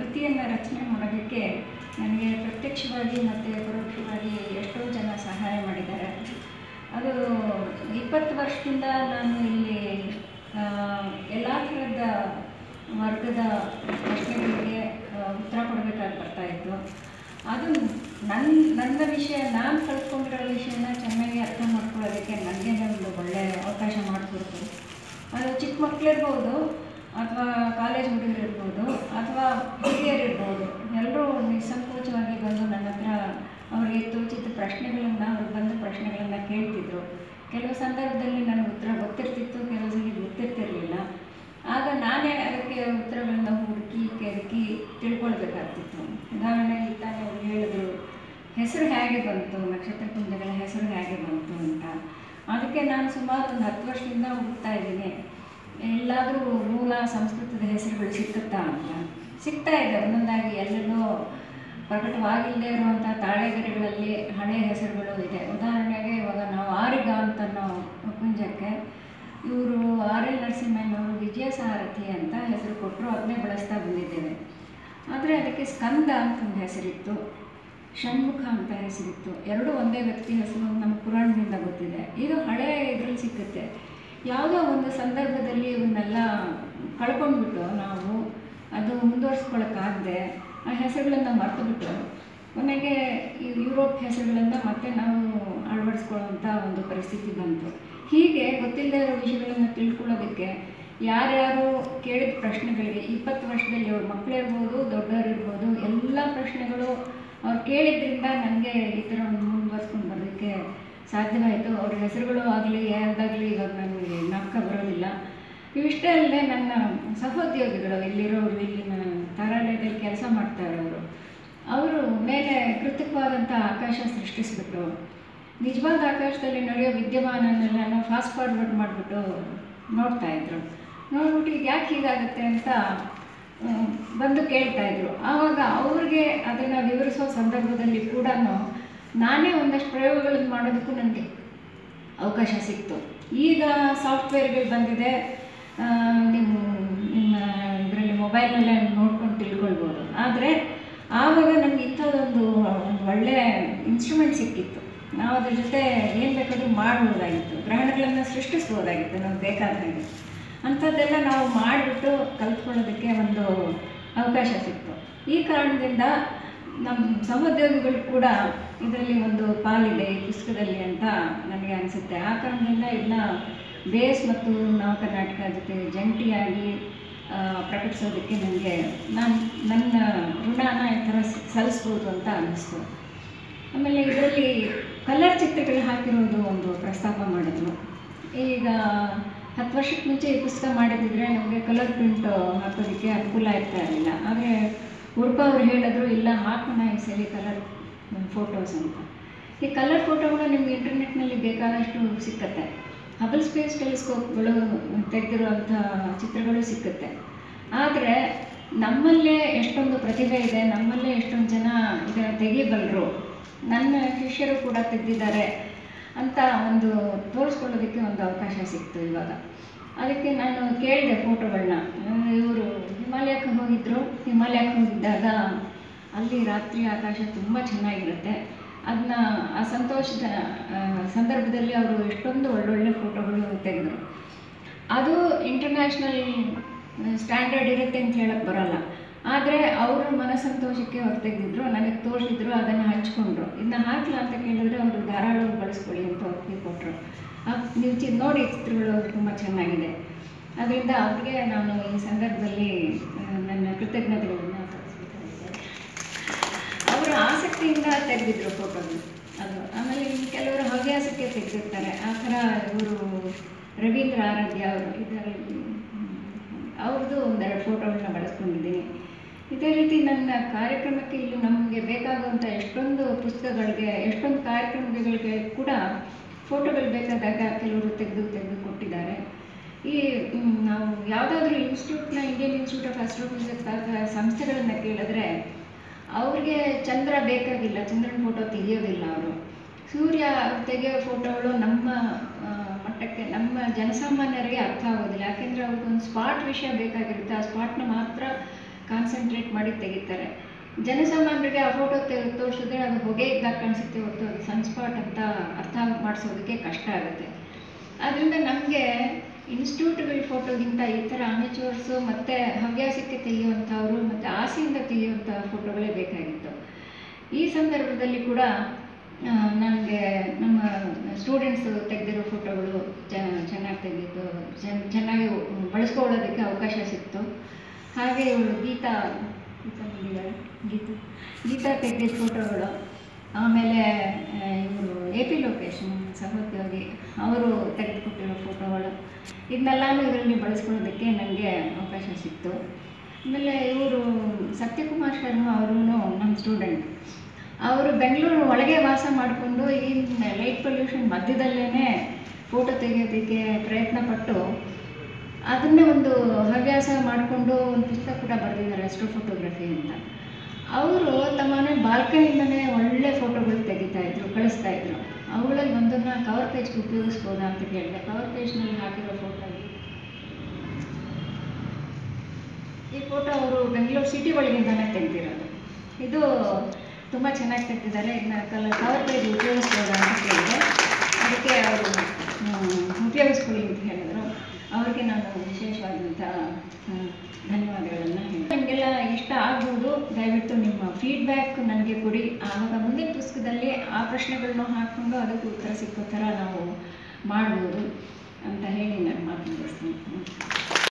ಕೃತಿಯನ್ನು ರಚನೆ ಮಾಡೋದಕ್ಕೆ ನನಗೆ ಪ್ರತ್ಯಕ್ಷವಾಗಿ ಮತ್ತು ಪರೋಕ್ಷವಾಗಿ ಎಷ್ಟೋ ಜನ ಸಹಾಯ ಮಾಡಿದ್ದಾರೆ ಅದು ಇಪ್ಪತ್ತು ವರ್ಷದಿಂದ ನಾನು ಇಲ್ಲಿ ಎಲ್ಲ ಥರದ ವರ್ಗದ ಪ್ರಶ್ನೆಗಳಿಗೆ ಆ, ಉತ್ತರ ಕೊಡಬೇಕಾಗಿ ಬರ್ತಾಯಿತ್ತು ಅದು ನನ್ನ ನನ್ನ ವಿಷಯ ನಾನು ಕಲ್ತ್ಕೊಂಡಿರೋ ವಿಷಯನ ಚೆನ್ನಾಗಿ ಅರ್ಥ ಮಾಡ್ಕೊಳ್ಳೋದಕ್ಕೆ ನನಗೇ ಒಂದು ಒಳ್ಳೆಯ ಅವಕಾಶ ಮಾಡಿಕೊಡ್ತು ಅದು ಚಿಕ್ಕ ಮಕ್ಕಳಿರ್ಬೋದು ಅಥವಾ ಕಾಲೇಜ್ ಹುಡುಗರಿರ್ಬೋದು ಅಥವಾ ಹಿರಿಯರಿರ್ಬೋದು ಎಲ್ಲರೂ ನಿಸ್ಸಂಕೋಚವಾಗಿ ಬಂದು ನನ್ನ ಹತ್ರ ಅವರಿಗೆ ತೋಚಿದ ಪ್ರಶ್ನೆಗಳನ್ನು ಅವ್ರಿಗೆ ಬಂದ ಪ್ರಶ್ನೆಗಳನ್ನು ಕೇಳ್ತಿದ್ರು ಕೆಲವು ಸಂದರ್ಭದಲ್ಲಿ ನನಗೆ ಉತ್ತರ ಗೊತ್ತಿರ್ತಿತ್ತು ಕೆಲವು ಸಲ ಗೊತ್ತಿರ್ತಿರ್ಲಿಲ್ಲ ಆಗ ನಾನೇ ಅದಕ್ಕೆ ಉತ್ತರಗಳನ್ನ ಹುಡುಕಿ ಕೆದಕಿ ತಿಳ್ಕೊಳ್ಬೇಕಾಗ್ತಿತ್ತು ಉದಾಹರಣೆಗೆ ತಾನೇ ಅವ್ರು ಹೇಳಿದ್ರು ಹೆಸರು ಹೇಗೆ ಬಂತು ನಕ್ಷತ್ರ ಪುಂಜಗಳ ಹೆಸರು ಹೇಗೆ ಬಂತು ಅಂತ ಅದಕ್ಕೆ ನಾನು ಸುಮಾರು ಒಂದು ಹತ್ತು ವರ್ಷದಿಂದ ಹುಡುಕ್ತಾ ಇದ್ದೀನಿ ಎಲ್ಲಾದರೂ ಮೂಲ ಸಂಸ್ಕೃತದ ಹೆಸರುಗಳು ಸಿಕ್ಕುತ್ತಾ ಅಂತ ಸಿಗ್ತಾ ಇದೆ ಒಂದೊಂದಾಗಿ ಎಲ್ಲೆಲ್ಲೋ ಪ್ರಕಟವಾಗಿಲ್ಲದೆ ಇರುವಂಥ ತಾಳೆಗರಿಗಳಲ್ಲಿ ಹಳೆ ಹೆಸರುಗಳು ಇದೆ ಉದಾಹರಣೆಗೆ ಇವಾಗ ನಾವು ಆರಿಗ ಅಂತ ನಾವು ಪುಂಜಕ್ಕೆ ಇವರು ಆರ್ ಎಲ್ ನರಸಿಂಹಯ್ಯನವರು ವಿಜಯ ಸಾರಥಿ ಅಂತ ಹೆಸರು ಕೊಟ್ಟರು ಅದನ್ನೇ ಬಳಸ್ತಾ ಬಂದಿದ್ದೇವೆ ಆದರೆ ಅದಕ್ಕೆ ಸ್ಕಂದ ಅಂತ ಒಂದು ಹೆಸರಿತ್ತು ಷಣ್ಮುಖ ಅಂತ ಹೆಸರಿತ್ತು ಎರಡೂ ಒಂದೇ ವ್ಯಕ್ತಿ ಹೆಸರು ನಮ್ಮ ಪುರಾಣದಿಂದ ಗೊತ್ತಿದೆ ಇದು ಹಳೆ ಇದರಲ್ಲಿ ಸಿಕ್ಕುತ್ತೆ ಯಾವುದೋ ಒಂದು ಸಂದರ್ಭದಲ್ಲಿ ಇವನ್ನೆಲ್ಲ ಕಳ್ಕೊಂಡ್ಬಿಟ್ಟು ನಾವು ಅದು ಮುಂದುವರ್ಸ್ಕೊಳಕ್ಕಾಗದೆ ಆ ಹೆಸರುಗಳನ್ನು ಮರ್ತುಬಿಟ್ಟು ಕೊನೆಗೆ ಈ ಯುರೋಪ್ ಹೆಸರುಗಳನ್ನು ಮತ್ತೆ ನಾವು ಅಳವಡಿಸ್ಕೊಳ್ಳುವಂಥ ಒಂದು ಪರಿಸ್ಥಿತಿ ಬಂತು ಹೀಗೆ ಗೊತ್ತಿಲ್ಲದೆ ಇರೋ ವಿಷಯಗಳನ್ನು ತಿಳ್ಕೊಳ್ಳೋದಕ್ಕೆ ಯಾರ್ಯಾರು ಕೇಳಿದ ಪ್ರಶ್ನೆಗಳಿಗೆ ಇಪ್ಪತ್ತು ವರ್ಷದಲ್ಲಿ ಅವ್ರ ಮಕ್ಕಳಿರ್ಬೋದು ದೊಡ್ಡವರಿರ್ಬೋದು ಎಲ್ಲ ಪ್ರಶ್ನೆಗಳು ಅವ್ರು ಕೇಳಿದ್ರಿಂದ ನನಗೆ ಈ ಥರ ಒಂದು ಮುಂದುವರ್ಸ್ಕೊಂಡು ಬರೋದಕ್ಕೆ ಸಾಧ್ಯವಾಯಿತು ಅವ್ರ ಹೆಸರುಗಳು ಆಗಲಿ ಯಾರ್ದಾಗಲಿ ಇವಾಗ ನನಗೆ ನಾಟಕ ಬರೋದಿಲ್ಲ ಇವಿಷ್ಟೇ ಅಲ್ಲದೆ ನನ್ನ ಸಹೋದ್ಯೋಗಿಗಳು ಇಲ್ಲಿರೋರು ಇಲ್ಲಿನ ತಾರಾಲಯದಲ್ಲಿ ಕೆಲಸ ಮಾಡ್ತಾ ಇರೋರು ಅವರು ಮೇಲೆ ಕೃತಕವಾದಂಥ ಆಕಾಶ ಸೃಷ್ಟಿಸ್ಬಿಟ್ಟು ನಿಜವಾದ ಆಕಾಶದಲ್ಲಿ ನಡೆಯೋ ವಿದ್ಯಮಾನನೆಲ್ಲ ಫಾಸ್ಟ್ ಫಾರ್ವರ್ಡ್ ಮಾಡಿಬಿಟ್ಟು ನೋಡ್ತಾ ಇದ್ರು ನೋಡ್ಬಿಟ್ಟು ಇದು ಯಾಕೆ ಹೀಗಾಗುತ್ತೆ ಅಂತ ಆ, ಬಂದು ಕೇಳ್ತಾ ಇದ್ರು ಆವಾಗ ಅವ್ರಿಗೆ ಅದನ್ನು ವಿವರಿಸೋ ಸಂದರ್ಭದಲ್ಲಿ ಕೂಡ ನಾನೇ ಒಂದಷ್ಟು ಪ್ರಯೋಗಗಳನ್ನು ಮಾಡೋದಕ್ಕೂ ನನಗೆ ಅವಕಾಶ ಸಿಕ್ತು ಈಗ ಸಾಫ್ಟ್ವೇರ್ಗಳು ಬಂದಿದೆ ಆ, ನಿಮ್ಮ ನಿಮ್ಮ ಇದರಲ್ಲಿ ಮೊಬೈಲ್ನಲ್ಲೇ ನೋಡ್ಕೊಂಡು ತಿಳ್ಕೊಳ್ಬೋದು ಆದರೆ ಆವಾಗ ನಮ್ಗೆ ಇಂಥದ್ದೊಂದು ಒಂದು ಒಳ್ಳೆಯ ಇನ್ಸ್ಟ್ರೂಮೆಂಟ್ ಸಿಕ್ಕಿತ್ತು ನಾವು ಅದ್ರ ಜೊತೆ ಏನು ಬೇಕಾದರೂ ಮಾಡ್ಬೋದಾಗಿತ್ತು ಗ್ರಹಣಗಳನ್ನು ಸೃಷ್ಟಿಸ್ಬೋದಾಗಿತ್ತು ನಮ್ಗೆ ಬೇಕಾದ ಹಾಗೆ ಅಂಥದ್ದೆಲ್ಲ ನಾವು ಮಾಡಿಬಿಟ್ಟು ಕಲ್ತ್ಕೊಳ್ಳೋದಕ್ಕೆ ಒಂದು ಅವಕಾಶ ಸಿಕ್ತು ಈ ಕಾರಣದಿಂದ ನಮ್ಮ ಸಹೋದ್ಯೋಗಿಗಳು ಕೂಡ ಇದರಲ್ಲಿ ಒಂದು ಪಾಲಿದೆ ಈ ಪುಸ್ತಕದಲ್ಲಿ ಅಂತ ನನಗೆ ಅನಿಸುತ್ತೆ ಆ ಕಾರಣದಿಂದ ಇದನ್ನ ಬೇಸ್ ಮತ್ತು ನವ ಕರ್ನಾಟಕ ಜೊತೆ ಜಂಟಿಯಾಗಿ ಆ, ಪ್ರಕಟಿಸೋದಕ್ಕೆ ನನಗೆ ನಾನು ನನ್ನ ಋಣನ ಈ ಥರ ಸ- ಸಲ್ಲಿಸ್ಬೋದು ಅಂತ ಅನ್ನಿಸ್ತು ಆಮೇಲೆ ಇದರಲ್ಲಿ ಕಲರ್ ಚಿತ್ರಗಳು ಹಾಕಿರೋದು ಒಂದು ಪ್ರಸ್ತಾಪ ಮಾಡಿದ್ರು ಈಗ ಹತ್ತು ವರ್ಷಕ್ಕೆ ಮುಂಚೆ ಈ ಪುಸ್ತಕ ಮಾಡಿದ್ದಿದ್ರೆ ನಮಗೆ ಕಲರ್ ಪ್ರಿಂಟ್ ಹಾಕೋದಕ್ಕೆ ಅನುಕೂಲ ಇರ್ತಾ ಇರಲಿಲ್ಲ ಆದರೆ ಉಡುಪ ಅವ್ರು ಹೇಳಿದ್ರು ಇಲ್ಲ ಹಾಕೋಣ ಈ ಸರಿ ಕಲರ್ ಫೋಟೋಸ್ ಅಂತ ಈ ಕಲರ್ ಫೋಟೋಗಳು ನಿಮ್ಗೆ ಇಂಟರ್ನೆಟ್ನಲ್ಲಿ ಬೇಕಾದಷ್ಟು ಸಿಕ್ಕತ್ತೆ ಹಬಲ್ ಸ್ಪೇಸ್ ಟೆಲಿಸ್ಕೋಪ್ಗಳು ತೆಗೆದಿರುವಂಥ ಚಿತ್ರಗಳು ಸಿಕ್ಕತ್ತೆ ಆದರೆ ನಮ್ಮಲ್ಲೇ ಎಷ್ಟೊಂದು ಪ್ರತಿಭೆ ಇದೆ ನಮ್ಮಲ್ಲೇ ಎಷ್ಟೊಂದು ಜನ ಇದನ್ನು ತೆಗಿಬಲ್ಲರು ನನ್ನ ಶಿಷ್ಯರು ಕೂಡ ತೆಗೆದಿದ್ದಾರೆ ಅಂತ ಒಂದು ತೋರಿಸ್ಕೊಳ್ಳೋದಕ್ಕೆ ಒಂದು ಅವಕಾಶ ಸಿಕ್ತು ಇವಾಗ ಅದಕ್ಕೆ ನಾನು ಕೇಳಿದೆ ಫೋಟೋಗಳನ್ನ ಇವರು ಹಿಮಾಲಯಕ್ಕೆ ಹೋಗಿದ್ದರು ಹಿಮಾಲಯಕ್ಕೆ ಹೋಗಿದ್ದಾಗ ಅಲ್ಲಿ ರಾತ್ರಿ ಆಕಾಶ ತುಂಬ ಚೆನ್ನಾಗಿರುತ್ತೆ ಅದನ್ನ ಆ ಸಂತೋಷದ ಆ, ಸಂದರ್ಭದಲ್ಲಿ ಅವರು ಎಷ್ಟೊಂದು ಒಳ್ಳೊಳ್ಳೆ ಫೋಟೋಗಳು ತೆಗೆದರು ಅದು ಇಂಟರ್ನ್ಯಾಷನಲ್ ಸ್ಟ್ಯಾಂಡರ್ಡ್ ಇರುತ್ತೆ ಅಂತ ಹೇಳಕ್ಕೆ ಬರೋಲ್ಲ ಆದರೆ ಅವರ ಮನಸಂತೋಷಕ್ಕೆ ಅವ್ರು ತೆಗೆದಿದ್ರು ನನಗೆ ತೋರಿಸಿದ್ರು ಅದನ್ನು ಹಂಚ್ಕೊಂಡ್ರು ಇದನ್ನ ಹಾಕ್ಲಾ ಅಂತ ಕೇಳಿದ್ರೆ ಅವರು ಧಾರಾಳವಾಗಿ ಬಳಸ್ಕೊಳ್ಳಿ ಅಂತ ಒಪ್ಪಿಗೆ ಕೊಟ್ಟರು ನೀವು ಚಿ ನೋಡಿ ಚಿತ್ರಗಳು ತುಂಬ ಚೆನ್ನಾಗಿದೆ ಅದರಿಂದ ಅವ್ರಿಗೆ ನಾನು ಈ ಸಂದರ್ಭದಲ್ಲಿ ಆ, ನನ್ನ ಕೃತಜ್ಞತೆಗಳನ್ನು ಸಲ್ಲಿಸಬೇಕಾಗಿದೆ ಅವರು ಆಸಕ್ತಿಯಿಂದ ತೆಗೆದಿದ್ರು ಫೋಟೋಗಳು ಅದು ಆಮೇಲೆ ಇನ್ನು ಕೆಲವರು ಹವ್ಯಾಸಕ್ಕೆ ತೆಗೆದಿರ್ತಾರೆ ಆ ಥರ ಇವರು ರವೀಂದ್ರ ಆರಾಧ್ಯ ಅವರು ಇದರಲ್ಲಿ ಅವ್ರದ್ದು ಒಂದೆರಡು ಫೋಟೋಗಳನ್ನ ಬಳಸ್ಕೊಂಡಿದ್ದೀನಿ ಇದೇ ರೀತಿ ನನ್ನ ಕಾರ್ಯಕ್ರಮಕ್ಕೆ ಇಲ್ಲಿ ನಮಗೆ ಬೇಕಾಗುವಂಥ ಎಷ್ಟೊಂದು ಪುಸ್ತಕಗಳಿಗೆ ಎಷ್ಟೊಂದು ಕಾರ್ಯಕ್ರಮಗಳಿಗೆ ಕೂಡ ಫೋಟೋಗಳು ಬೇಕಾದಾಗ ಕೆಲವರು ತೆಗೆದು ತೆಗೆದು ಕೊಟ್ಟಿದ್ದಾರೆ ಈ ಮ್, ನಾವು ಯಾವುದಾದ್ರೂ ಇನ್ಸ್ಟಿಟ್ಯೂಟ್ನ ಇಂಡಿಯನ್ ಇನ್ಸ್ಟಿಟ್ಯೂಟ್ ಆಫ್ ಆಸ್ಟ್ರೋಫಿಸಿಕ್ಸ್ ಸಂಸ್ಥೆಗಳನ್ನು ಕೇಳಿದ್ರೆ ಅವ್ರಿಗೆ ಚಂದ್ರ ಬೇಕಾಗಿಲ್ಲ ಚಂದ್ರನ ಫೋಟೋ ತೆಗೆಯೋದಿಲ್ಲ ಅವರು ಸೂರ್ಯ ತೆಗೆಯೋ ಫೋಟೋಗಳು ನಮ್ಮ ಆ, ಮಟ್ಟಕ್ಕೆ ನಮ್ಮ ಜನಸಾಮಾನ್ಯರಿಗೆ ಅರ್ಥ ಆಗೋದಿಲ್ಲ ಯಾಕೆಂದರೆ ಅವ್ರಿಗೊಂದು ಸ್ಪಾಟ್ ವಿಷಯ ಬೇಕಾಗಿರುತ್ತೆ ಆ ಸ್ಪಾಟ್ನ ಮಾತ್ರ ಕಾನ್ಸಂಟ್ರೇಟ್ ಮಾಡಿ ತೆಗಿತಾರೆ ಜನಸಾಮಾನ್ಯರಿಗೆ ಆ ಫೋಟೋ ತೋರಿಸಿದ್ರೆ ಅದು ಹೊಗೆ ಇದ್ದಾಗ ಕಾಣಿಸುತ್ತೆ ಹೊತ್ತು ಅದು ಸನ್ಸ್ಪಾಟ್ ಅಂತ ಅರ್ಥ ಮಾಡಿಸೋದಕ್ಕೆ ಕಷ್ಟ ಆಗುತ್ತೆ ಆದ್ದರಿಂದ ನಮಗೆ ಇನ್ಸ್ಟಿಟ್ಯೂಟ್ಗಳ ಫೋಟೋಗಿಂತ ಈ ಥರ ಅಮೆಚೂರ್ಸು ಮತ್ತು ಹವ್ಯಾಸಕ್ಕೆ ತೆಗೆಯುವಂಥವ್ರು ಮತ್ತು ಆಸೆಯಿಂದ ತೆಗೆಯುವಂಥ ಫೋಟೋಗಳೇ ಬೇಕಾಗಿತ್ತು ಈ ಸಂದರ್ಭದಲ್ಲಿ ಕೂಡ ನನಗೆ ನಮ್ಮ ಸ್ಟೂಡೆಂಟ್ಸು ತೆಗೆದಿರೋ ಫೋಟೋಗಳು ಚೆನ್ನಾಗಿ ತೆಗೆದಿದ್ದು ಚೆನ್ನ ಚೆನ್ನಾಗಿ ಬಳಸ್ಕೊಳ್ಳೋದಕ್ಕೆ ಅವಕಾಶ ಸಿಕ್ತು ಹಾಗೆ ಇವಳು ಗೀತಾ ಗೀತಾ ಬಂದಿದ್ದಾಳೆ ಗೀತಾ ಗೀತಾ ತೆಗೆದಿದ್ದ ಫೋಟೋಗಳು ಆಮೇಲೆ ಇವರು ಎ ಪಿ ಲೋಕೇಶ್ ನಮ್ಮ ಸಹೋದ್ಯೋಗಿ ಅವರು ತೆಗೆದುಕೊಟ್ಟಿರೋ ಫೋಟೋಗಳು ಇದನ್ನೆಲ್ಲನೂ ಇದರಲ್ಲಿ ಬಳಸ್ಕೊಳ್ಳೋದಕ್ಕೆ ನನಗೆ ಅವಕಾಶ ಸಿಕ್ತು ಆಮೇಲೆ ಇವರು ಸತ್ಯಕುಮಾರ್ ಶರ್ಮಾ ಅವರು ನಮ್ಮ ಸ್ಟೂಡೆಂಟ್ ಅವರು ಬೆಂಗಳೂರು ಒಳಗೆ ವಾಸ ಮಾಡಿಕೊಂಡು ಈ ಲೈಟ್ ಪೊಲ್ಯೂಷನ್ ಮಧ್ಯದಲ್ಲೇ ಫೋಟೋ ತೆಗೆಯೋದಕ್ಕೆ ಪ್ರಯತ್ನ ಪಟ್ಟು ಅದನ್ನೇ ಒಂದು ಹವ್ಯಾಸ ಮಾಡಿಕೊಂಡು ಒಂದು ಪುಸ್ತಕ ಕೂಡ ಬರೆದಿದ್ದಾರೆ ಅಸ್ಟ್ರೋ ಫೋಟೋಗ್ರಫಿ ಅಂತ ಅವರು ತಮ್ಮ ಮನೆ ಬಾಲ್ಕನಿಯಿಂದನೇ ಒಳ್ಳೆ ಫೋಟೋಗಳು ತೆಗಿತಾ ಇದ್ರು ಕಳಿಸ್ತಾ ಇದ್ರು ಅವುಗಳಲ್ಲಿ ಒಂದನ್ನು ಕವರ್ ಪೇಜ್ಗೆ ಉಪಯೋಗಿಸ್ಬೋದಾ ಅಂತ ಕೇಳಿದೆ ಕವರ್ ಪೇಜ್ನಲ್ಲಿ ಹಾಕಿರೋ ಫೋಟೋ ಈ ಫೋಟೋ ಅವರು ಬೆಂಗಳೂರು ಸಿಟಿ ಒಳಗಿಂದಾನೆ ತೆಗೆದಿರೋದು ಇದು ತುಂಬ ಚೆನ್ನಾಗಿ ತೆಗೆದಿದ್ದಾರೆ ಇದನ್ನ ಕಲರ್ ಕವರ್ ಪೇಜ್ ಉಪಯೋಗಿಸ್ಬೋದಾ ಅಂತ ಕೇಳಿದೆ ಅದಕ್ಕೆ ಅವರು ಉಪಯೋಗಿಸ್ಕೊಳ್ಳಿ ಅಂತ ಹೇಳಿದರು ಅವ್ರಿಗೆ ನಾನು ವಿಶೇಷವಾದಂಥ ಧನ್ಯವಾದಗಳನ್ನು ಹೇಳಿ ನಿಮಗೆಲ್ಲ ಇಷ್ಟ ಆಗ್ಬೋದು ದಯವಿಟ್ಟು ನಿಮ್ಮ ಫೀಡ್ಬ್ಯಾಕ್ ನನಗೆ ಕೊಡಿ ಆವಾಗ ಮುಂದಿನ ಪುಸ್ತಕದಲ್ಲಿ ಆ ಪ್ರಶ್ನೆಗಳನ್ನೂ ಹಾಕ್ಕೊಂಡು ಅದಕ್ಕೆ ಉತ್ತರ ಸಿಕ್ಕೋ ಥರ ನಾವು ಮಾಡ್ಬೋದು ಅಂತ ಹೇಳಿ ನಾನು ಮಾತು ಮುಗಿಸ್ತೀನಿ